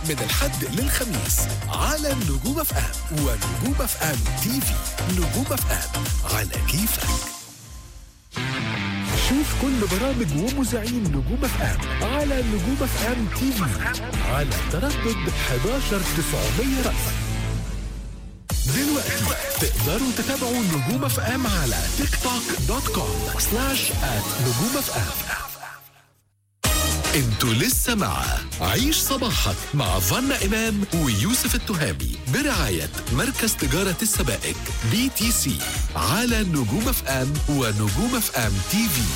من الحد للخميس على النجوم اف ام ونجوم اف ام تي في نجوم اف ام على كيفك شوف كل برامج ومذيعين نجوم اف ام على نجوم اف ام تي في على تردد 11900 رأس دلوقتي تقدروا تتابعوا نجوم اف ام على تيك توك دوت كوم سلاش ات نجوم اف ام انتوا لسه مع عيش صباحك مع فنا امام ويوسف التهامي برعايه مركز تجاره السبائك بي تي سي على نجوم اف ام ونجوم اف ام تي في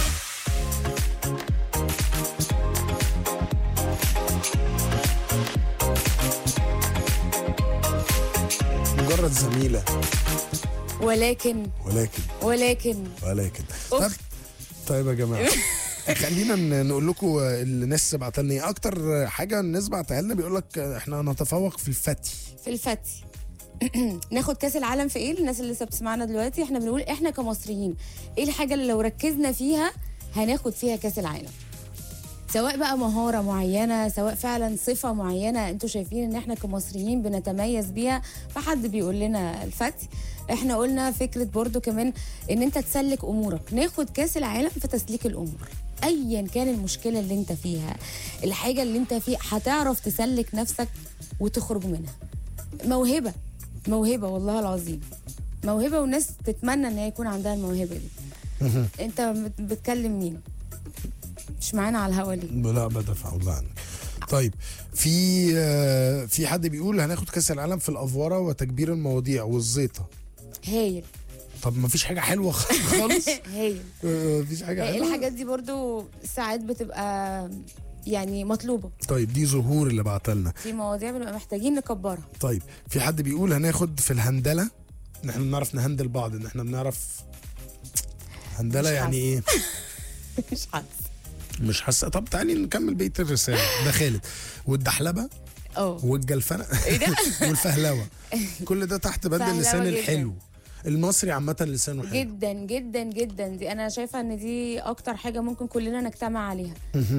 مجرد زميلة ولكن ولكن ولكن ولكن طيب أخت. طيب يا جماعة خلينا ن- نقول لكم الناس بعت لنا ايه اكتر حاجه الناس بعتها لنا بيقول لك احنا نتفوق في الفتي في الفتي ناخد كاس العالم في ايه الناس اللي لسه بتسمعنا دلوقتي احنا بنقول احنا كمصريين ايه الحاجه اللي لو ركزنا فيها هناخد فيها كاس العالم سواء بقى مهارة معينة سواء فعلا صفة معينة انتوا شايفين ان احنا كمصريين بنتميز بيها فحد بيقول لنا الفتي احنا قلنا فكرة برضو كمان ان انت تسلك امورك ناخد كاس العالم في تسليك الامور ايا كان المشكلة اللي انت فيها الحاجة اللي انت فيها هتعرف تسلك نفسك وتخرج منها موهبة موهبة والله العظيم موهبة والناس تتمنى ان هي يكون عندها الموهبة دي انت بت- بتكلم مين مش معانا على الهوا ليه لا بدافع الله عنك طيب في آه، في حد بيقول هناخد كاس العالم في الافوره وتكبير المواضيع والزيطه هايل طب ما فيش حاجه حلوه خالص هايل آه، مفيش حاجه ايه حلوه الحاجات دي برضو ساعات بتبقى يعني مطلوبة طيب دي ظهور اللي بعت لنا في مواضيع بنبقى محتاجين نكبرها طيب في حد بيقول هناخد في الهندله ان احنا بنعرف نهندل بعض ان احنا بنعرف هندله مش يعني حاسة. ايه مش حاسة مش حاسه طب تعالي نكمل بقيه الرساله ده خالد والدحلبه اه والجلفنه ايه ده والفهلوه كل ده تحت بند فهلوة اللسان جداً. الحلو المصري عامه لسانه حلو جدا جدا جدا دي انا شايفه ان دي اكتر حاجه ممكن كلنا نجتمع عليها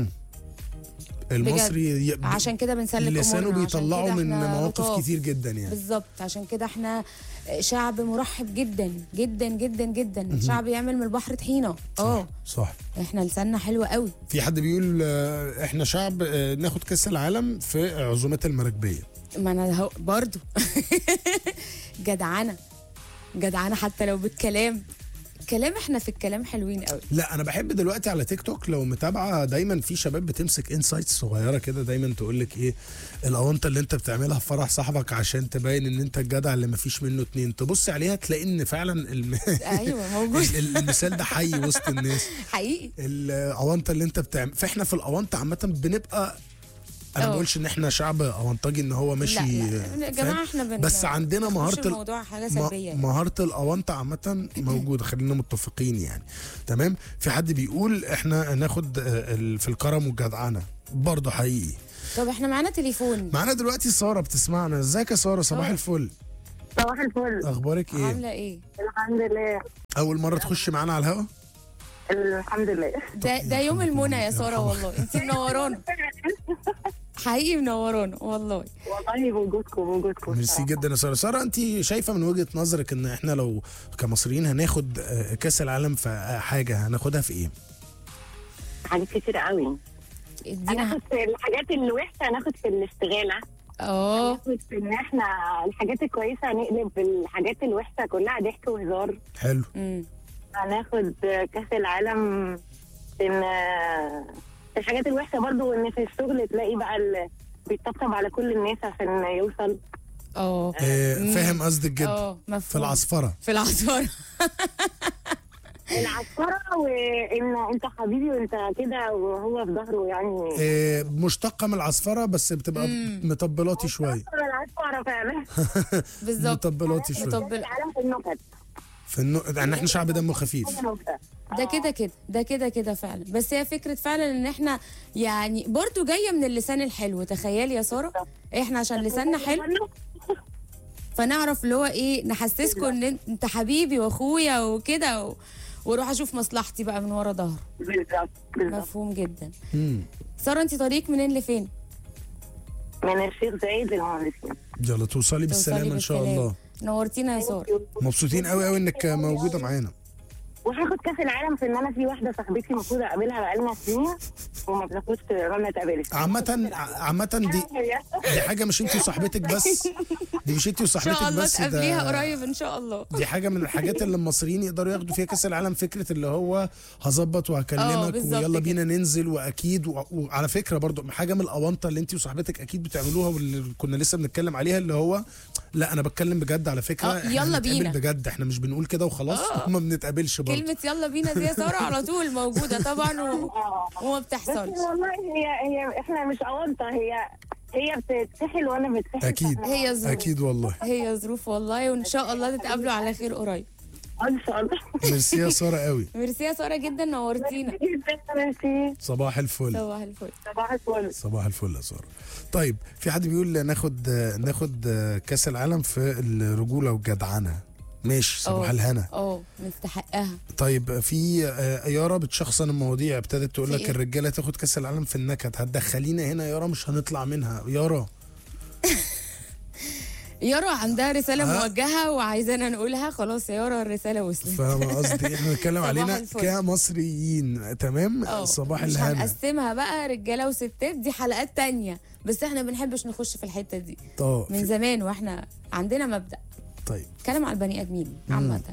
المصري ي... عشان كده بنسلك لسانه امورنا عشان بيطلعه كده من إحنا مواقف لطاف. كتير جدا يعني بالظبط عشان كده احنا شعب مرحب جدا جدا جدا جدا شعب يعمل من البحر طحينه اه صح احنا لساننا حلو قوي في حد بيقول آه، احنا شعب آه، ناخد كاس العالم في عزومات المراكبيه ما انا هو برضو جدعانه جدعانه حتى لو بالكلام كلام احنا في الكلام حلوين قوي لا انا بحب دلوقتي على تيك توك لو متابعه دايما في شباب بتمسك انسايتس صغيره كده دايما تقول لك ايه الاونطه اللي انت بتعملها في فرح صاحبك عشان تبين ان انت الجدع اللي مفيش منه اتنين تبص عليها تلاقي ان فعلا الم... ايوه موجود ال- المثال ده حي وسط الناس حقيقي الاونطه اللي انت بتعمل فاحنا في الاونطه عامه بنبقى انا ما أه. بقولش ان احنا شعب اونطجي ان هو ماشي لا لا يا فاهم؟ جماعه احنا بن بس عندنا مش مهاره ال- الموضوع حاجه ما- سلبيه يعني. مهاره الاونطه عامه موجوده خلينا متفقين يعني تمام في حد بيقول احنا ناخد آه، ال- في الكرم والجدعنه برضه حقيقي طب احنا معانا تليفون معانا دلوقتي ساره بتسمعنا ازيك يا ساره صباح أه. الفل صباح الفل اخبارك ايه عامله ايه الحمد لله اول مره تخش معانا على الهوا الحمد لله ده ده يوم المنى يا ساره والله انت منورانا حقيقي منورانا والله والله بوجودكم بوجودكم ميرسي جدا يا ساره ساره انت شايفه من وجهه نظرك ان احنا لو كمصريين هناخد آه، كاس العالم في آه، حاجه هناخدها في ايه حاجات كتير قوي ادينا هناخد في الحاجات الوحشه هناخد في الاستغاله اه هناخد في ان احنا الحاجات الكويسه هنقلب الحاجات الوحشه كلها ضحك وهزار حلو امم هناخد كاس العالم في ان في الحاجات الوحشه برضو ان في الشغل تلاقي بقى ال- بيطبطب على كل الناس عشان يوصل اه آه، فاهم قصدك جدا اه مفهوم في العصفره في العصفرة العسكرة وان انت حبيبي وانت كده وهو في ظهره يعني آه، مشتقه من العصفره بس بتبقى مطبلاتي شويه العسكرة فعلا بالظبط مطبلاتي شويه مطبل العالم في النكت في النو... يعني احنا شعب دمه خفيف نكتة. ده كده كده ده كده كده فعلا بس هي فكرة فعلا ان احنا يعني برضو جاية من اللسان الحلو تخيلي يا سارة احنا عشان لساننا حلو فنعرف اللي هو ايه نحسسكم ان انت حبيبي واخويا وكده و... واروح اشوف مصلحتي بقى من ورا ظهره بالظبط بالظبط مفهوم جدا مم. سارة انت طريقك منين لفين من الشيخ زايد للمهندسين يلا توصلي بالسلامه ان شاء بالسلام. الله نورتينا يا ساره مبسوطين قوي قوي انك موجوده معانا وهاخد كاس العالم في ان انا في واحده صاحبتي المفروض اقابلها بقالنا سنين وما بناخدش ما بنتقابلش عامة عامة دي دي حاجة مش انت وصاحبتك بس دي مش انت ان شاء وصاحبتك الله بس تقابليها ده قريب ان شاء الله دي حاجة من الحاجات اللي المصريين يقدروا ياخدوا فيها كأس العالم فكرة اللي هو هظبط اه، وهكلمك بالظبط ويلا كده. بينا ننزل واكيد و... وعلى فكرة برضو حاجة من الأونطة اللي انت وصاحبتك اكيد بتعملوها واللي كنا لسه بنتكلم عليها اللي هو لا انا بتكلم بجد على فكرة اه، احنا يلا هنتقابل بينا. بجد احنا مش بنقول كده وخلاص اه. وما بنتقابلش برضو كلمه يلا بينا دي يا ساره على طول موجوده طبعا و... وما بس بتحصلش والله هي هي احنا مش اونطه هي هي بتتسحل وانا بتسحل اكيد فاحنا- هي ظروف. اكيد والله هي ظروف والله وان شاء الله تتقابلوا على خير قريب ان شاء الله ميرسي يا سارة قوي ميرسي يا ساره جدا نورتينا ميرسي صباح الفل صباح الفل صباح الفل صباح الفل يا ساره طيب في حد بيقول ناخد ناخد كاس العالم في الرجوله والجدعنه ماشي صباح اه. الهنا اه نستحقها طيب في آه، يارا بتشخصن المواضيع ابتدت تقول في لك ايه؟ الرجاله تاخد كاس العالم في النكد هتدخلينا هنا يارا مش هنطلع منها يارا يارا عندها رساله ها؟ موجهه وعايزانا نقولها خلاص يا يارا الرساله وصلت فاهمه قصدي احنا بنتكلم صباح علينا الفل. كمصريين تمام اه صباح مش الهنا هنقسمها بقى رجاله وستات دي حلقات تانية بس احنا بنحبش نخش في الحته دي اه من في- زمان واحنا عندنا مبدا طيب كلام على البني ادمين عامه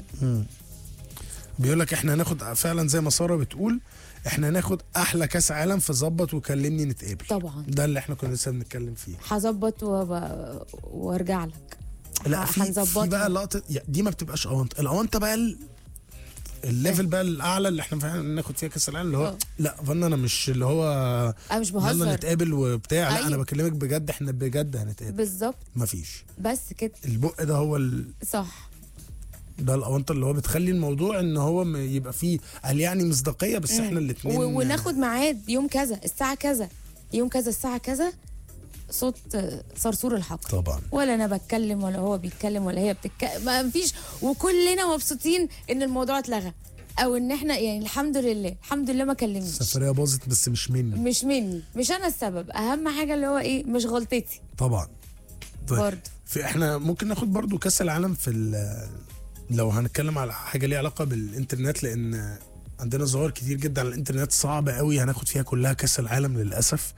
بيقول لك احنا هناخد فعلا زي ما ساره بتقول احنا هناخد احلى كاس عالم في ظبط وكلمني نتقابل طبعا ده اللي احنا كنا لسه بنتكلم فيه هظبط وب... وارجع لك لا ه- في في هنظبطها. بقى لقطه يا- دي ما بتبقاش اونطه الاونطه بقى ال- الليفل بقى الاعلى اللي احنا فعلا ناخد فيها كاس العالم اللي هو اه. لا فن انا مش اللي هو انا مش يلا بهزر نتقابل وبتاع لا أيوة. انا بكلمك بجد احنا بجد هنتقابل بالظبط مفيش بس كده البق ده هو ال... صح ده الاونطه اللي هو بتخلي الموضوع ان هو م- يبقى فيه قال يعني مصداقيه بس احنا الاثنين و... وناخد ميعاد يوم كذا الساعه كذا يوم كذا الساعه كذا صوت آه، صرصور الحق طبعا ولا انا بتكلم ولا هو بيتكلم ولا هي بتتكلم ما فيش وكلنا مبسوطين ان الموضوع اتلغى او ان احنا يعني الحمد لله الحمد لله ما كلمنيش السفريه باظت بس مش مني مش مني مش انا السبب اهم حاجه اللي هو ايه مش غلطتي طبعا طيب برضه في احنا ممكن ناخد برضو كاس العالم في ال- لو هنتكلم على حاجه ليها علاقه بالانترنت لان عندنا ظواهر كتير جدا على الانترنت صعبه قوي هناخد فيها كلها كاس العالم للاسف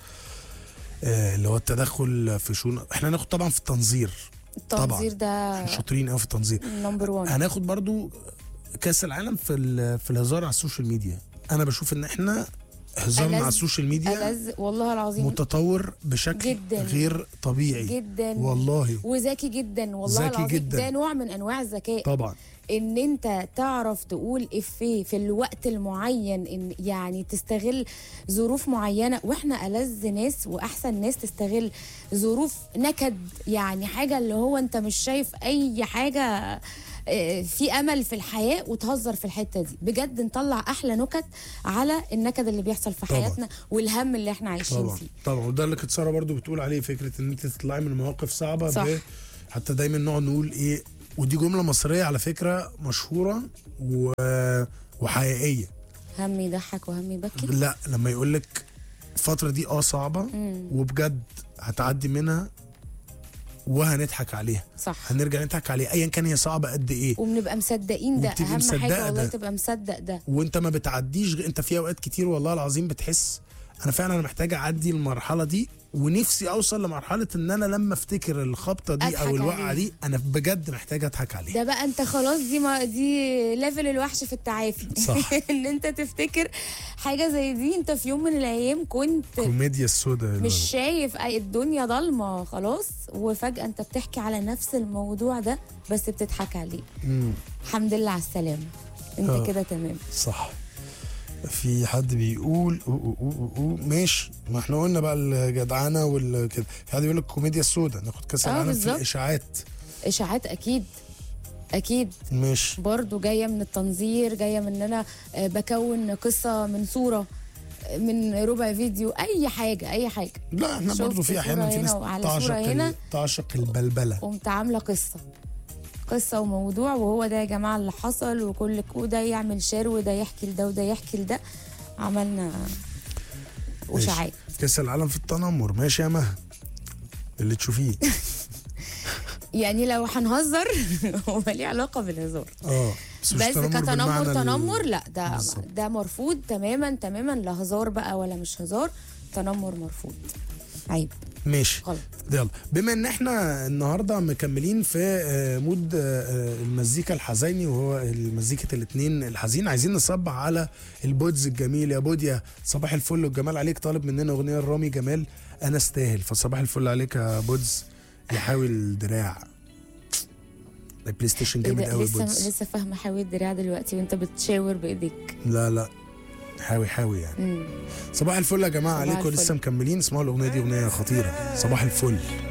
آه، اللي هو التدخل في شؤون احنا هناخد طبعا في التنظير التنظير ده احنا شاطرين قوي في التنظير نمبر 1 هناخد برضو كاس العالم في ال- في الهزار على السوشيال ميديا انا بشوف ان احنا هزارنا ألذ- على السوشيال ميديا ألذ والله العظيم متطور بشكل جداً. غير طبيعي جدا والله وذكي جدا والله ذكي العظيم جداً. ده نوع من انواع الذكاء طبعا ان انت تعرف تقول افيه في الوقت المعين ان يعني تستغل ظروف معينه واحنا ألذ ناس واحسن ناس تستغل ظروف نكد يعني حاجه اللي هو انت مش شايف اي حاجه آه، في امل في الحياه وتهزر في الحته دي بجد نطلع احلى نكت على النكد اللي بيحصل في طبعاً. حياتنا والهم اللي احنا عايشين طبعا فيه طبعا وده اللي كانت ساره برضو بتقول عليه فكره ان انت تطلعي من مواقف صعبه صح. ب- حتى دايما نقعد نقول ايه ودي جمله مصريه على فكره مشهوره و... وحقيقيه هم يضحك وهم يبكي لا لما يقول لك الفتره دي اه صعبه وبجد هتعدي منها وهنضحك عليها صح هنرجع نضحك عليها ايا كان هي صعبه قد ايه وبنبقى مصدقين ده وبتبقي اهم مصدقة حاجه والله ده. تبقى مصدق ده وانت ما بتعديش غ- انت في اوقات كتير والله العظيم بتحس انا فعلا انا محتاج اعدي المرحله دي ونفسي اوصل لمرحله ان انا لما افتكر الخبطه دي أضحك او الوقعه عليها. دي انا بجد محتاج اضحك عليها ده بقى انت خلاص دي ما دي ليفل الوحش في التعافي صح. ان انت تفتكر حاجه زي دي انت في يوم من الايام كنت كوميديا السوداء مش شايف اي الدنيا ضلمه خلاص وفجاه انت بتحكي على نفس الموضوع ده بس بتضحك عليه مم. الحمد لله على السلامه انت اه. كده تمام صح في حد بيقول أو أو أو أو أو ماشي ما احنا قلنا بقى الجدعنه والكده في حد بيقول لك كوميديا السوداء ناخد كاس اه العالم في بالظبط. الاشاعات اشاعات اكيد اكيد ماشي برضو جايه من التنظير جايه من ان انا آه، بكون قصه من صوره آه، من ربع فيديو اي حاجه اي حاجه لا احنا شفت برضه في احيانا صورة في ناس هنا وعلى تعشق صورة هنا. ال- تعشق البلبله قمت عامله قصه قصه وموضوع وهو ده يا جماعه اللي حصل وكل وده يعمل شير وده يحكي لده وده يحكي لده عملنا وشعات كاس العالم في التنمر ماشي يا مها اللي تشوفيه يعني لو هنهزر هو ليه علاقه بالهزار اه بس, مش بس تنمر كتنمر بالمعنى ال- تنمر لا ده بالظبط. ده مرفوض تماما تماما لا هزار بقى ولا مش هزار تنمر مرفوض عيب ماشي غلط يلا بما ان احنا النهارده مكملين في آه، مود آه، آه، المزيكا الحزيني وهو المزيكة الاتنين الحزين عايزين نصبح على البودز الجميل يا بوديا صباح الفل والجمال عليك طالب مننا اغنيه رامي جمال انا استاهل فصباح الفل عليك يا بودز يحاول الدراع البلاي ستيشن ايه جامد ده قوي لسه بودز لسه فاهمه حاوي الدراع دلوقتي وانت بتشاور بايديك لا لا حاوي حاوي يعني مم. صباح الفل يا جماعه صباح عليكم الفل. لسه مكملين اسمعوا الاغنيه دي اغنيه خطيره صباح الفل